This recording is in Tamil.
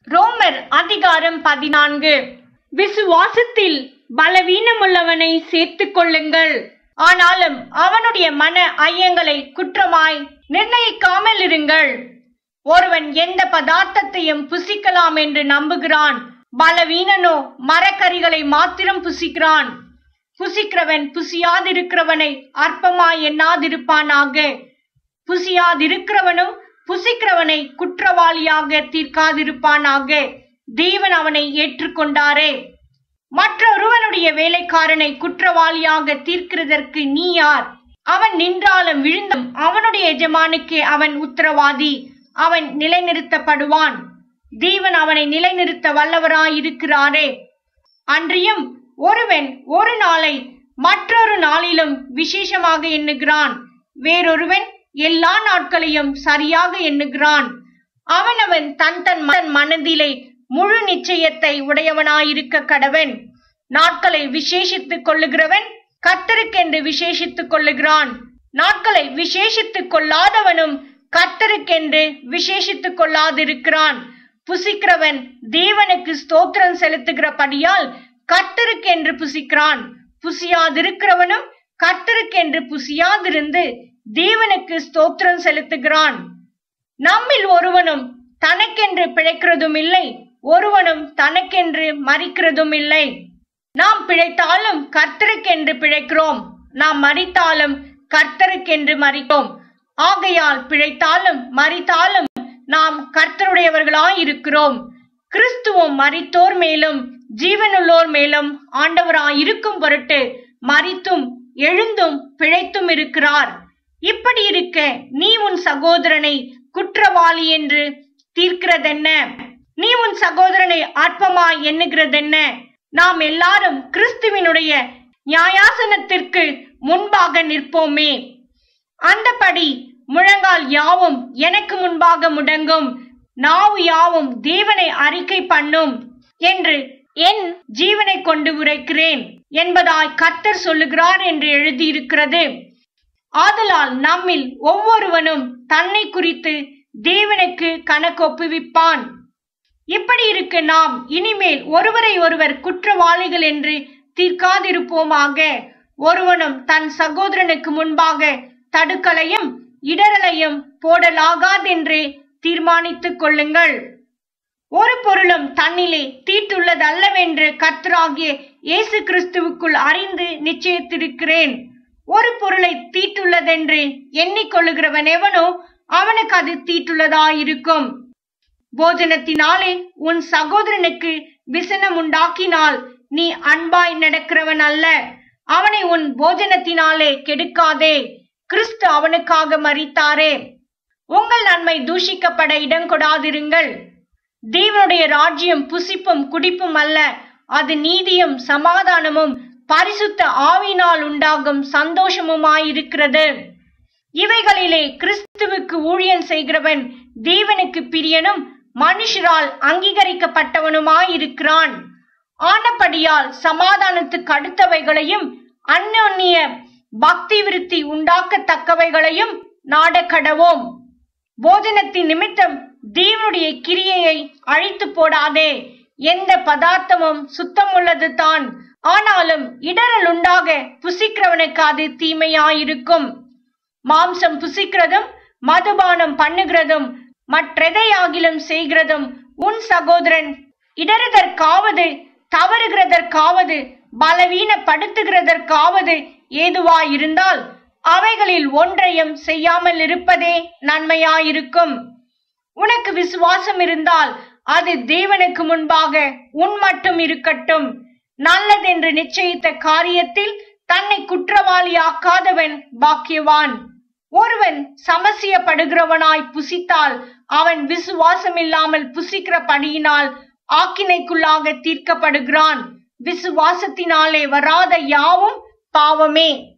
ரோமர் அதிகாரம் பதினான்கு விசுவாசத்தில் பலவீனமுள்ளவனை சேர்த்துக் கொள்ளுங்கள் ஆனாலும் அவனுடைய மன ஐயங்களை குற்றமாய் நிர்ணயிக்காமல் இருங்கள் ஒருவன் எந்த பதார்த்தத்தையும் புசிக்கலாம் என்று நம்புகிறான் பலவீனனோ மரக்கறிகளை மாத்திரம் புசிக்கிறான் புசிக்கிறவன் புசியாதிருக்கிறவனை அற்பமாய் எண்ணாதிருப்பானாக புசியாதிருக்கிறவனும் புசிக்கிறவனை குற்றவாளியாக தீர்க்காதிருப்பானாக தேவன் அவனை ஏற்றுக்கொண்டாரே மற்றொருவனுடைய வேலைக்காரனை குற்றவாளியாக தீர்க்கிறதற்கு நீ யார் அவன் நின்றாலும் விழுந்தும் அவனுடைய எஜமானுக்கே அவன் உத்தரவாதி அவன் நிலைநிறுத்தப்படுவான் தேவன் அவனை நிலைநிறுத்த வல்லவராயிருக்கிறாரே அன்றியும் ஒருவன் ஒரு நாளை மற்றொரு நாளிலும் விசேஷமாக எண்ணுகிறான் வேறொருவன் எல்லா நாட்களையும் சரியாக எண்ணுகிறான் அவனவன் தன் தன் ம- மனதிலே முழு நிச்சயத்தை உடையவனாயிருக்க கடவன் நாட்களை விசேஷித்துக் கொள்ளுகிறவன் கர்த்தருக்கென்று விசேஷித்துக் கொள்ளுகிறான் நாட்களை விசேஷித்துக் கொள்ளாதவனும் கர்த்தருக்கென்று விசேஷித்துக் கொள்ளாதிருக்கிறான் புசிக்கிறவன் தேவனுக்கு ஸ்தோத்திரம் செலுத்துகிறபடியால் கர்த்தருக்கென்று புசிக்கிறான் புசியாதிருக்கிறவனும் கர்த்தருக்கென்று புசியாதிருந்து தேவனுக்கு ஸ்தோத்திரம் செலுத்துகிறான் நம்மில் ஒருவனும் தனக்கென்று பிழைக்கிறதும் இல்லை ஒருவனும் தனக்கென்று மறிக்கிறதும் இல்லை நாம் பிழைத்தாலும் கர்த்தருக்கென்று பிழைக்கிறோம் நாம் மறித்தாலும் கர்த்தருக்கென்று மறித்தோம் ஆகையால் பிழைத்தாலும் மறித்தாலும் நாம் கர்த்தருடையவர்களாய் இருக்கிறோம் கிறிஸ்துவும் மரித்தோர் மேலும் ஜீவனுள்ளோர் மேலும் ஆண்டவராய் இருக்கும் பொருட்டு மரித்தும் எழுந்தும் பிழைத்தும் இருக்கிறார் இப்படி இருக்க நீ உன் சகோதரனை குற்றவாளி என்று தீர்க்கிறதென்ன நீ உன் சகோதரனை அற்பமாய் எண்ணுகிறதென்ன நாம் எல்லாரும் கிறிஸ்துவினுடைய நியாயாசனத்திற்கு முன்பாக நிற்போமே அந்தபடி முழங்கால் யாவும் எனக்கு முன்பாக முடங்கும் நாவு யாவும் தேவனை அறிக்கை பண்ணும் என்று என் ஜீவனை கொண்டு உரைக்கிறேன் என்பதாய் கர்த்தர் சொல்லுகிறார் என்று எழுதியிருக்கிறது ஆதலால் நம்மில் ஒவ்வொருவனும் தன்னை குறித்து தேவனுக்கு கணக்கொப்புவிப்பான் இப்படி இருக்க நாம் இனிமேல் ஒருவரை ஒருவர் குற்றவாளிகள் என்று தீர்க்காதிருப்போமாக ஒருவனும் தன் சகோதரனுக்கு முன்பாக தடுக்கலையும் இடரலையும் போடலாகாதென்றே தீர்மானித்துக் கொள்ளுங்கள் ஒரு பொருளும் தன்னிலே தீட்டுள்ளதல்லவென்று கர்த்தராகிய இயேசு கிறிஸ்துவுக்குள் அறிந்து நிச்சயித்திருக்கிறேன் ஒரு பொருளை தீட்டுள்ளதென்று எண்ணிக்கொள்ளுகிறவன் எவனோ அவனுக்கு அது தீட்டுள்ளதாயிருக்கும் போஜனத்தினாலே உன் சகோதரனுக்கு விசனம் உண்டாக்கினால் நீ அன்பாய் நடக்கிறவன் அல்ல அவனை உன் போஜனத்தினாலே கெடுக்காதே கிறிஸ்து அவனுக்காக மரித்தாரே உங்கள் நன்மை தூஷிக்கப்பட இடம் கொடாதிருங்கள் தேவனுடைய ராஜ்யம் புசிப்பும் குடிப்பும் அல்ல அது நீதியும் சமாதானமும் பரிசுத்த ஆவினால் உண்டாகும் சந்தோஷமுமாயிருக்கிறது இவைகளிலே கிறிஸ்துவுக்கு ஊழியன் செய்கிறவன் தேவனுக்கு பிரியனும் மனுஷரால் அங்கீகரிக்கப்பட்டவனுமாயிருக்கிறான் ஆனபடியால் சமாதானத்துக்கு அடுத்தவைகளையும் அந்யோன்ய பக்தி விருத்தி உண்டாக்கத்தக்கவைகளையும் நாடக்கடவோம் போஜனத்தின் நிமித்தம் தேவனுடைய கிரியையை அழித்து போடாதே எந்த பதார்த்தமும் சுத்தமுள்ளது தான் ஆனாலும் இடரல் உண்டாக புசிக்கிறவனுக்கு அது தீமையாயிருக்கும் மாம்சம் புசிக்கிறதும் மதுபானம் பண்ணுகிறதும் மற்றெதையாகிலும் செய்கிறதும் உன் சகோதரன் இடறுதற்காவது தவறுகிறதற்காவது பலவீனப்படுத்துகிறதற்காவது ஏதுவாயிருந்தால் அவைகளில் ஒன்றையும் செய்யாமல் இருப்பதே நன்மையாயிருக்கும் உனக்கு விசுவாசம் இருந்தால் அது தேவனுக்கு முன்பாக உன் மட்டும் இருக்கட்டும் நல்லதென்று நிச்சயித்த காரியத்தில் தன்னை குற்றவாளியாக்காதவன் பாக்கியவான் ஒருவன் சமசியப்படுகிறவனாய் புசித்தால் அவன் விசுவாசம் இல்லாமல் புசிக்கிறபடியினால் ஆக்கினைக்குள்ளாக தீர்க்கப்படுகிறான் விசுவாசத்தினாலே வராத யாவும் பாவமே